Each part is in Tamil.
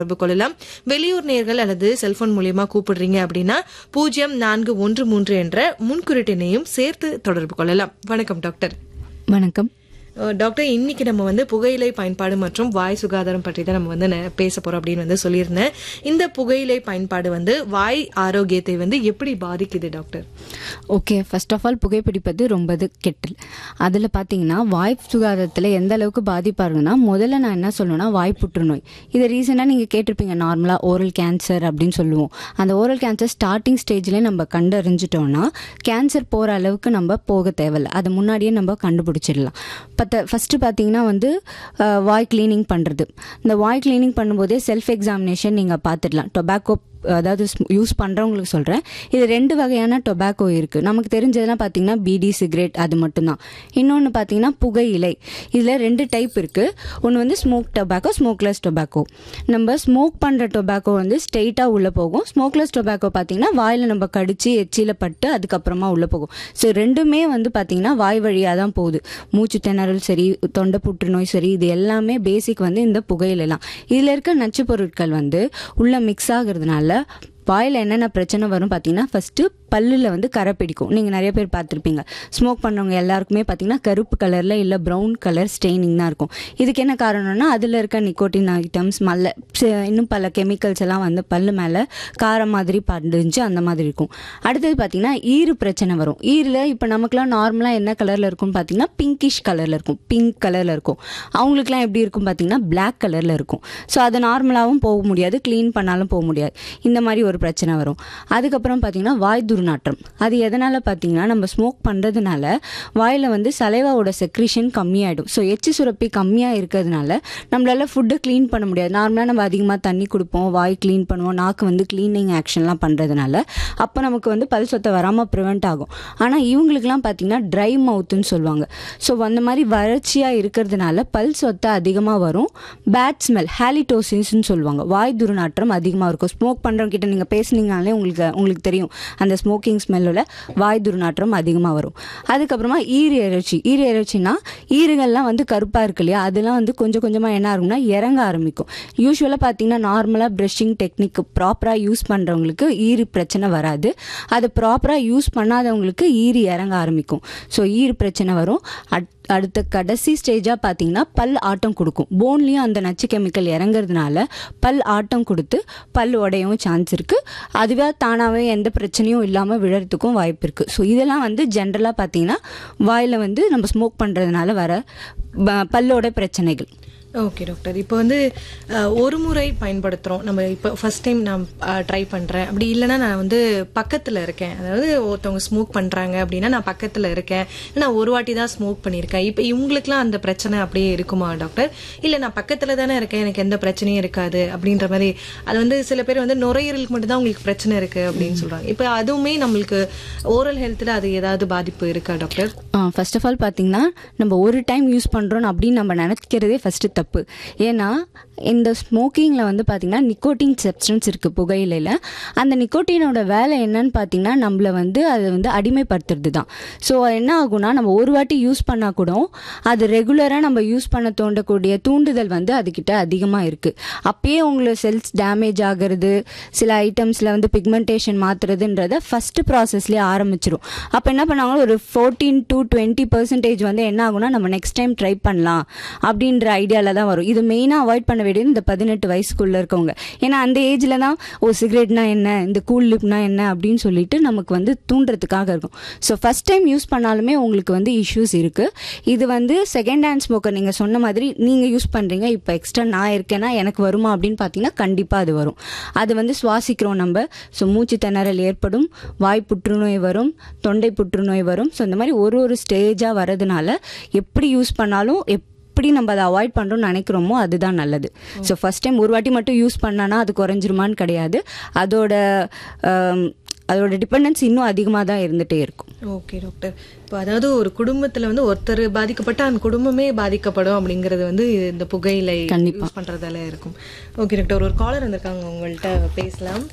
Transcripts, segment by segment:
தொடர்பு கொள்ளலாம் வெளியூர் நேர்கள் அல்லது செல்போன் மூலியமா கூப்பிடுறீங்க அப்படின்னா பூஜ்ஜியம் நான்கு ஒன்று மூன்று என்ற முன்குறிட்டினையும் சேர்த்து தொடர்பு கொள்ளலாம் வணக்கம் டாக்டர் வணக்கம் அஹ் டாக்டர் இன்னைக்கு நம்ம வந்து புகையிலை பயன்பாடு மற்றும் வாய் சுகாதாரம் பற்றி தான் நம்ம வந்து நெ- பேச போறோம் அப்படின்னு வந்து சொல்லியிருந்தேன் இந்த புகையிலை பயன்பாடு வந்து வாய் ஆரோக்கியத்தை வந்து எப்படி பாதிக்குது doctor okay first of all புகைப்பிடிப்பது ரொம்ப இது கெட்டல் அதில் பார்த்தீங்கன்னா வாய் சுகாதாரத்தில் எந்த அளவுக்கு பாதிப்பாருங்கன்னா முதல்ல நான் என்ன சொல்லணும்னா வாய் புற்றுநோய் இதை ரீசெண்டாக நீங்கள் கேட்டிருப்பீங்க நார்மலாக ஓரல் கேன்சர் அப்படின்னு சொல்லுவோம் அந்த ஓரல் கேன்சர் ஸ்டார்டிங் ஸ்டேஜ்லேயே நம்ம கண்டறிஞ்சிட்டோம்னா கேன்சர் போகிற அளவுக்கு நம்ம போக தேவையில்ல அதை முன்னாடியே நம்ம கண்டுபிடிச்சிடலாம் பத்த ஃபஸ்ட்டு பார்த்தீங்கன்னா வந்து அஹ், வாய் க்ளீனிங் பண்ணுறது இந்த வாய் க்ளீனிங் பண்ணும்போதே செல்ஃப் எக்ஸாமினேஷன் நீங்கள் பார்த்துடலாம் டொபாக்கோ அதாவது யூஸ் பண்ணுறவங்களுக்கு சொல்கிறேன் இது ரெண்டு வகையான டொபாக்கோ இருக்குது நமக்கு தெரிஞ்சதெல்லாம் பார்த்தீங்கன்னா பீடி சிகரெட் அது மட்டும்தான் இன்னொன்று பார்த்தீங்கன்னா புகையிலை இதில் ரெண்டு டைப் இருக்குது ஒன்று வந்து ஸ்மோக் டொபாக்கோ ஸ்மோக்லெஸ் டொபாக்கோ நம்ம ஸ்மோக் பண்ணுற டொபாக்கோ வந்து ஸ்ட்ரெயிட்டாக உள்ளே போகும் ஸ்மோக்லெஸ் டொபாக்கோ பார்த்தீங்கன்னா வாயில் நம்ம கடிச்சு எச்சியில் பட்டு அதுக்கப்புறமா உள்ளே போகும் ஸோ ரெண்டுமே வந்து பார்த்தீங்கன்னா வாய் வழியாக தான் போகுது மூச்சு திணறல் சரி தொண்டை புற்றுநோய் சரி இது எல்லாமே பேசிக் வந்து இந்த புகையிலாம் இதில் இருக்க நச்சு பொருட்கள் வந்து உள்ள மிக்ஸ் ஆகுறதுனால வாயில் என்னென்ன பிரச்சனை வரும் பார்த்தீங்கன்னா ஃபஸ்ட்டு பல்லில் வந்து கரை பிடிக்கும் நீங்கள் நிறைய பேர் பார்த்துருப்பீங்க ஸ்மோக் பண்ணுறவங்க எல்லாருக்குமே பார்த்தீங்கன்னா கருப்பு கலரில் இல்லை ப்ரௌன் கலர் ஸ்டெயினிங் தான் இருக்கும் இதுக்கு என்ன காரணம்னா அதில் இருக்க நிக்கோட்டின் ஐட்டம்ஸ் மல்ல ச- இன்னும் பல கெமிக்கல்ஸ் எல்லாம் வந்து பல்லு மேலே காரம் மாதிரி படிஞ்சு அந்த மாதிரி இருக்கும் அடுத்தது பார்த்தீங்கன்னா ஈறு பிரச்சனை வரும் ஈரில் இப்போ நமக்குலாம் நார்மலாக என்ன கலரில் இருக்கும்னு பார்த்தீங்கன்னா பிங்கிஷ் கலரில் இருக்கும் பிங்க் கலரில் இருக்கும் அவங்களுக்குலாம் எப்படி இருக்கும் பார்த்தீங்கன்னா Black கலரில் இருக்கும் ஸோ அது நார்மலாகவும் போக முடியாது க்ளீன் பண்ணாலும் போக முடியாது இந்த மாதிரி ஒரு பிரச்சனை வரும் அதுக்கப்புறம் பார்த்தீங்கன்னா வாய் துர்நாற்றம் அது எதனால் பார்த்தீங்கன்னா நம்ம ஸ்மோக் பண்ணுறதுனால வாயில் வந்து சலைவாவோட செக்ரிஷன் கம்மியாயிடும் ஸோ எச்சி சுரப்பி கம்மியாக இருக்கிறதுனால நம்மளால ஃபுட்டு க்ளீன் பண்ண முடியாது நார்மலாக நம்ம அதிகமாக தண்ணி கொடுப்போம் வாய் க்ளீன் பண்ணுவோம் நாக்கு வந்து க்ளீனிங் ஆக்ஷன்லாம் பண்ணுறதுனால அப்போ நமக்கு வந்து பல் சொத்தை வராமல் ப்ரிவெண்ட் ஆகும் ஆனால் இவங்களுக்குலாம் பார்த்தீங்கன்னா ட்ரை மவுத்துன்னு சொல்லுவாங்க ஸோ அந்த மாதிரி வறட்சியாக இருக்கிறதுனால பல் சொத்தை அதிகமாக வரும் பேட் ஸ்மெல் ஹாலிடோசின்ஸ்னு சொல்லுவாங்க வாய் துர்நாற்றம் அதிகமாக இருக்கும் ஸ்மோக் பண்ணுறவங்க கிட்ட நீங்கள் பேசுனீங்கனாலே உங்களுக்கு உங்களுக்கு தெரியும் அந்த ஸ்மோக்கிங் ஸ்மெல்லோட வாய் துர்நாற்றம் அதிகமாக வரும் அதுக்கப்புறமா ஈறு இறைச்சி ஈறு இறைச்சினா ஈறுகள்லாம் வந்து கருப்பாக இருக்கு இல்லையா அதெல்லாம் வந்து கொஞ்சம் கொஞ்சமாக என்ன ஆகும்னா இறங்க ஆரம்பிக்கும் யூஸ்வலாக பார்த்தீங்கன்னா நார்மலாக ப்ரஷிங் டெக்னிக் ப்ராப்பராக யூஸ் பண்ணுறவங்களுக்கு ஈறு பிரச்சனை வராது அது ப்ராப்பராக யூஸ் பண்ணாதவங்களுக்கு ஈறு இறங்க ஆரம்பிக்கும் ஸோ ஈறு பிரச்சனை வரும் அட்- அடுத்த கடைசி ஸ்டேஜாக பார்த்தீங்கன்னா பல் ஆட்டம் கொடுக்கும் போன்லேயும் அந்த நச்சு கெமிக்கல் இறங்குறதுனால பல் ஆட்டம் கொடுத்து பல் உடையவும் சான்ஸ் இருக்குது அதுவே தானாகவே எந்த பிரச்சனையும் இல்லாமல் விழறதுக்கும் வாய்ப்பு இருக்குது ஸோ இதெல்லாம் வந்து ஜென்ரலாக பார்த்தீங்கன்னா வாயில் வந்து நம்ம ஸ்மோக் பண்ணுறதுனால வர ப- பல்லோட பிரச்சனைகள் ஓகே டாக்டர் இப்போ வந்து அஹ், ஒரு முறை பயன்படுத்துகிறோம் நம்ம இப்போ ஃபர்ஸ்ட் டைம் நான் ட்ரை பண்ணுறேன் அப்படி இல்லைன்னா நான் வந்து பக்கத்தில் இருக்கேன் அதாவது ஒருத்தவங்க ஸ்மோக் பண்ணுறாங்க அப்படின்னா நான் பக்கத்தில் இருக்கேன் நான் ஒரு வாட்டி தான் ஸ்மோக் பண்ணியிருக்கேன் இப்போ இவங்களுக்குலாம் அந்த பிரச்சனை அப்படியே இருக்குமா டாக்டர் இல்லை நான் பக்கத்தில் தானே இருக்கேன் எனக்கு எந்த பிரச்சனையும் இருக்காது அப்படின்ற மாதிரி அது வந்து சில பேர் வந்து நுரையீரலுக்கு மட்டும்தான் உங்களுக்கு பிரச்சனை இருக்குது அப்படின்னு சொல்கிறாங்க இப்போ அதுவுமே நம்மளுக்கு ஓரல் ஹெல்த்தில் அது ஏதாவது பாதிப்பு இருக்கா டாக்டர் ஃபர்ஸ்ட் ஆஃப் ஆல் பார்த்தீங்கன்னா நம்ம ஒரு டைம் யூஸ் பண்ணுறோம் அப்படின்னு நம்ம நினைக்கிறதே ஃபஸ்ட்டு தப்பு ஏன்னா இந்த ஸ்மோக்கிங்கில் வந்து பார்த்தீங்கன்னா நிக்கோட்டின் சப்ஸ்டன்ஸ் இருக்குது புகையிலையில் அந்த நிக்கோட்டினோட வேலை என்னன்னு பார்த்தீங்கன்னா நம்மளை வந்து அது வந்து அடிமைப்படுத்துறது தான் ஸோ என்ன ஆகும்னா நம்ம ஒரு வாட்டி யூஸ் பண்ணால் கூட அது ரெகுலராக நம்ம யூஸ் பண்ண தோண்டக்கூடிய தூண்டுதல் வந்து அதுக்கிட்ட அதிகமாக இருக்குது அப்பயே உங்களை செல்ஸ் டேமேஜ் ஆகிறது சில ஐட்டம்ஸில் வந்து பிக்மெண்டேஷன் மாற்றுறதுன்றத ஃபஸ்ட்டு ப்ராசஸ்லேயே ஆரம்பிச்சிரும் அப்போ என்ன பண்ணாங்க ஒரு ஃபோர்டீன் டு டுவெண்ட்டி பர்சன்டேஜ் வந்து என்ன ஆகும்னா நம்ம நெக்ஸ்ட் டைம் ட்ரை பண்ணலாம் அப்படின்ற ஐடியாவில் தான் வரும் இது மெயினாக அவாய்ட் பண்ண வேண்டியது இந்த பதினெட்டு வயசுக்குள்ளே இருக்கவங்க ஏன்னா அந்த ஏஜில் தான் ஓ சிகரெட்னா என்ன இந்த கூல் லிப்னா என்ன அப்படின்னு சொல்லிட்டு நமக்கு வந்து தூண்டுறதுக்காக இருக்கும் ஸோ ஃபஸ்ட் டைம் யூஸ் பண்ணாலுமே உங்களுக்கு வந்து இஷ்யூஸ் இருக்குது இது வந்து செகண்ட் ஹேண்ட் ஸ்மோக்கர் நீங்கள் சொன்ன மாதிரி நீங்கள் யூஸ் பண்ணுறீங்க இப்போ எக்ஸ்ட்ரா நான் இருக்கேன்னா எனக்கு வருமா அப்படின்னு பார்த்தீங்கன்னா கண்டிப்பாக அது வரும் அது வந்து சுவாசிக்கிறோம் நம்ம ஸோ மூச்சு திணறல் ஏற்படும் வாய் புற்றுநோய் வரும் தொண்டை புற்றுநோய் வரும் ஸோ இந்த மாதிரி ஒரு ஒரு ஸ்டேஜாக வரதுனால எப்படி யூஸ் பண்ணாலும் எப்படி நம்ம அதை அவாய்ட் பண்ணுறோம்னு நினைக்கிறோமோ அதுதான் நல்லது ஸோ ஃபஸ்ட் டைம் ஒரு வாட்டி மட்டும் யூஸ் பண்ணானா அது குறைஞ்சிருமான்னு கிடையாது அதோட ஆம், அதோட டிபெண்டன்ஸ் இன்னும் அதிகமாக தான் இருந்துகிட்டே இருக்கும் ஓகே டாக்டர் இப்போ அதாவது ஒரு குடும்பத்துல வந்து ஒருத்தர் பாதிக்கப்பட்ட அந்த குடும்பமே பாதிக்கப்படும் அப்படிங்கறது வந்து இந்த புகையிலை கண்டிப்பா. யூஸ் பண்றதால இருக்கும் ஓகே டாக்டர் ஒரு காலர் வந்திருக்காங்க உங்கள்கிட்ட பேசலாம்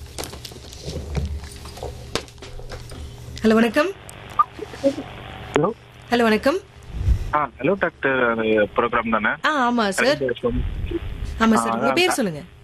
ஹலோ வணக்கம் ஹலோ ஹலோ வணக்கம் ஆ ஹலோ டாக்டர் ப்ரோக்ராம் தானே ஆ ஆமா சார் ஆமா சார் உங்க பேர் சொல்லுங்க